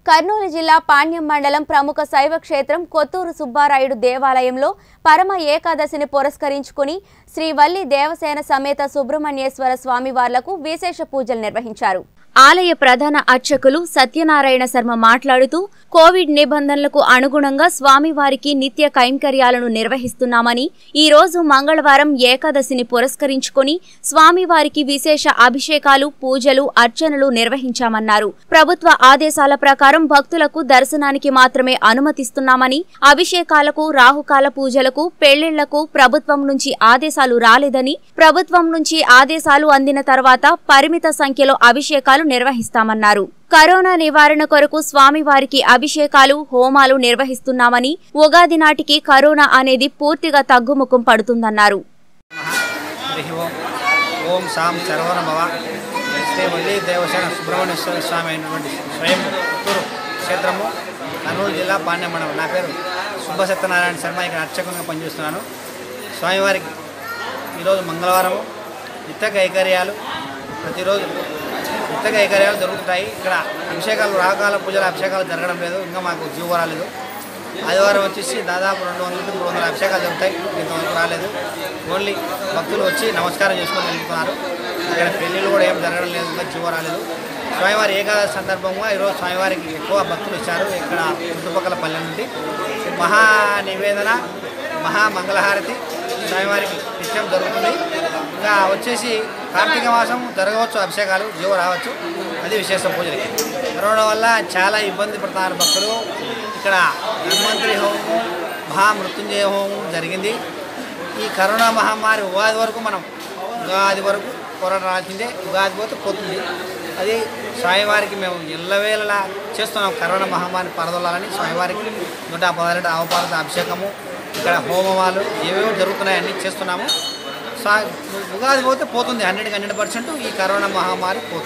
కర్నూలు జిల్లా పాణ్యం మండలం ప్రముఖ శైవ క్షేత్రం కొత్తూరు సుబ్బారాయుడు దేవాలయంలో పరమ ఏకాదశిని పురస్కరించుకుని శ్రీ వల్లి దేవసేన సమేత సుబ్రహ్మణ్యేశ్వర స్వామివార్లకు విశేష పూజలు నిర్వహించారు ఆలయ ప్రధాన అర్చకులు సత్యనారాయణ శర్మ మాట్లాడుతూ కోవిడ్ నిబంధనలకు అనుగుణంగా స్వామివారికి నిత్య కైంకర్యాలను నిర్వహిస్తున్నామని ఈ రోజు మంగళవారం ఏకాదశిని పురస్కరించుకొని స్వామివారికి విశేష అభిషేకాలు పూజలు అర్చనలు నిర్వహించామన్నారు ప్రభుత్వ ఆదేశాల ప్రకారం భక్తులకు దర్శనానికి మాత్రమే అనుమతిస్తున్నామని అభిషేకాలకు రాహుకాల పూజలకు పెళ్లిళ్లకు ప్రభుత్వం నుంచి ఆదేశాలు రాలేదని ప్రభుత్వం నుంచి ఆదేశాలు అందిన తర్వాత పరిమిత సంఖ్యలో అభిషేకాలు నిర్వహిస్తామన్నారు కరోనా నివారణ కొరకు స్వామివారికి అభిషేకాలు హోమాలు నిర్వహిస్తున్నామని ఉగాది నాటికి కరోనా అనేది పూర్తిగా తగ్గుముఖం పడుతుందన్నారు హరి ఓం ఓం సాం సర్వనభవ శ్రీ వల్లి దేవసేన సుబ్రహ్మణ్యేశ్వర స్వామి అయినటువంటి స్వయం పుత్తూరు క్షేత్రము కర్నూలు జిల్లా పాండ్య మండలం నా పేరు సుబ్బ సత్యనారాయణ శర్మ ఇక్కడ అర్చకంగా పనిచేస్తున్నాను స్వామివారికి ఈరోజు మంగళవారం నిత్య కైకర్యాలు ప్రతిరోజు నిత్య కైకర్యాలు జరుగుతుంటాయి ఇక్కడ అభిషేకాలు రాకాల పూజలు అభిషేకాలు జరగడం లేదు ఇంకా మాకు జీవో రాలేదు ఆదివారం వచ్చేసి దాదాపు రెండు వందల నుంచి మూడు వందల అభిషేకాలు జరుగుతాయి ఇంతవరకు రాలేదు ఓన్లీ భక్తులు వచ్చి నమస్కారం చేసుకొని వెళ్తున్నారు ఇక్కడ పెళ్ళిళ్ళు కూడా ఏం జరగడం లేదు ఇంకా జీవో రాలేదు స్వామివారి ఏకాదశి సందర్భంగా ఈరోజు స్వామివారికి ఎక్కువ భక్తులు వచ్చారు ఇక్కడ చుట్టుపక్కల పల్లె నుండి మహా నివేదన మహా మంగళహారతి స్వామివారికి నిత్యం జరుగుతుంది ఇంకా వచ్చేసి కార్తీక మాసం జరగవచ్చు అభిషేకాలు జీవ రావచ్చు అది విశేష పూజలకి కరోనా వల్ల చాలా ఇబ్బంది పడుతున్నారు భక్తులు ఇక్కడ ధన్వంతరి హోమం మహామృత్యుంజయ హోమం జరిగింది ఈ కరోనా మహమ్మారి ఉగాది వరకు మనం ఉగాది వరకు కరోనా రాల్సిందే ఉగాది పోతే పోతుంది అది స్వామివారికి మేము ఎల్లవేళలా చేస్తున్నాం కరోనా మహమ్మారి పరదొల్లాలని స్వామివారికి నూట పదహారు అవపాలత అభిషేకము ఇక్కడ హోమవాలు ఏవేవో జరుగుతున్నాయి అన్నీ చేస్తున్నాము స్వా ఉగాది పోతే పోతుంది హండ్రెడ్కి హండ్రెడ్ పర్సెంట్ ఈ కరోనా మహమ్మారి పోతుంది